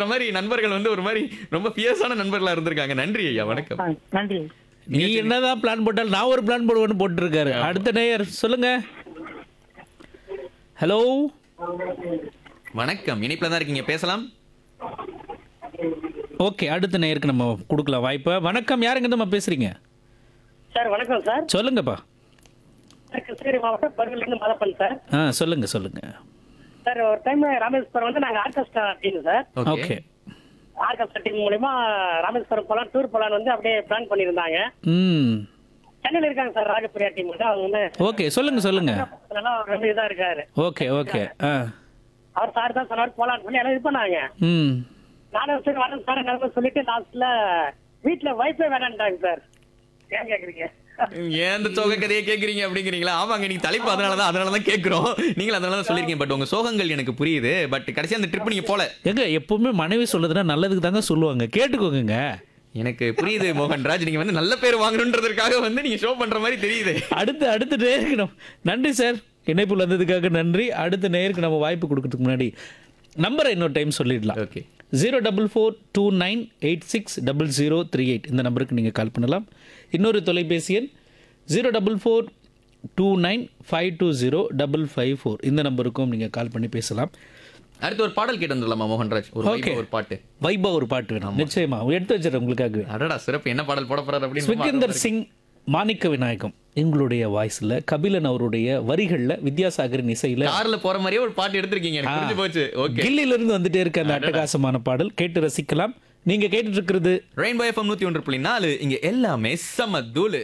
மாதிரி நண்பர்கள் வந்து ஒரு மாதிரி ரொம்ப பியர்ஸான நண்பர்களா இருந்திருக்காங்க நன்றி ஐயா வணக்கம் ஆ, நன்றி நீ என்னதான் பிளான் போட்டால் நான் ஒரு பிளான் போடுவேன்னு போட்டுருக்காரு அடுத்த நேயர் சொல்லுங்க ஹலோ வணக்கம் இணைப்புல தான் இருக்கீங்க பேசலாம் ஓகே அடுத்த நேயருக்கு நம்ம கொடுக்கலாம் வாய்ப்பை வணக்கம் யாருங்க நம்ம பேசுறீங்க சார் வணக்கம் சார் சொல்லுங்கப்பா சார் கிருஷ்ணகிரி மாவட்டம் பருவிலிருந்து மதப்பன் சார் ஆ சொல்லுங்க சொல்லுங்க சார் ஒரு டைம் ராமேஸ்வரம் வந்து நாங்க orchestra team sir okay okay orchestra team மூலியமா ராமேஸ்வரம் போலாம் டூர் போலான்னு வந்து அப்படியே பிளான் பண்ணியிருந்தாங்க ம் சென்னையில இருக்காங்க சார் ராஜபிரியா டீம் வந்து அவங்க வந்து ஓகே சொல்லுங்க சொல்லுங்க நல்லா ரெண்டு இதா இருக்காரு ஓகே ஓகே ஆ அவர் சார் தான் சொன்னார் போலான்னு சொல்லி எல்லாம் இது பண்ணாங்க ம் நானும் சரி வரேன் சார் என்ன சொல்லிட்டு லாஸ்ட்ல வீட்டுல வைஃபை வேணான்ட்டாங்க சார் ஏன் கேக்குறீங்க ஏன் இந்த சோக கதையை கேக்குறீங்க அப்படிங்கிறீங்களா ஆமாங்க நீங்க தலைப்பு அதனாலதான் அதனாலதான் கேக்குறோம் நீங்க அதனாலதான் சொல்லிருக்கீங்க பட் உங்க சோகங்கள் எனக்கு புரியுது பட் கடைசி அந்த ட்ரிப் நீங்க போல எங்க எப்பவுமே மனைவி சொல்லுதுன்னா நல்லதுக்கு தாங்க சொல்லுவாங்க கேட்டுக்கோங்க எனக்கு புரியுது மோகன்ராஜ் நீங்க வந்து நல்ல பேர் வாங்கணுன்றதுக்காக வந்து நீங்க ஷோ பண்ற மாதிரி தெரியுது அடுத்து அடுத்த நேருக்கு நம்ம நன்றி சார் இணைப்பில் வந்ததுக்காக நன்றி அடுத்த நேருக்கு நம்ம வாய்ப்பு கொடுக்கறதுக்கு முன்னாடி நம்பரை இன்னொரு டைம் சொல்லிடலாம் okay zero double four two nine eight six double zero three eight இந்த நம்பருக்கு நீங்கள் கால் பண்ணலாம் இன்னொரு தொலைபேசி எண் zero double four two nine five two zero double five four இந்த நம்பருக்கும் நீங்கள் கால் பண்ணி பேசலாம் அடுத்து ஒரு பாடல் கேட்டு வந்துடலாமா மோகன்ராஜ் ஒரு Okay. vibe, ஒரு பாட்டு வைபா ஒரு பாட்டு வேணும் நிச்சயமா எடுத்து வச்சிடறேன் உங்களுக்காக அடடா சிறப்பு என்ன பாடல் போட போறாரு அப்படின்னு ரொம்ப சுகேந்தர் சிங் மாணிக்க விநாயகம் எங்களுடைய வாய்ஸ்ல கபிலன் அவருடைய வரிகள்ல வித்யாசாகரின் இசையில கார்ல போற மாதிரியே ஒரு பாட்டு எடுத்திருக்கீங்க எனக்கு புரிஞ்சு போச்சு ஓகே கில்லில இருந்து வந்துட்டே இருக்க அந்த அட்டகாசமான பாடல் கேட்டு ரசிக்கலாம் நீங்க கேட்டுட்டு இருக்கிறது ரெயின்போ எஃப்எம் நூத்தி ஒன்று புள்ளி நாலு இங்க எல்லாமே சம தூளு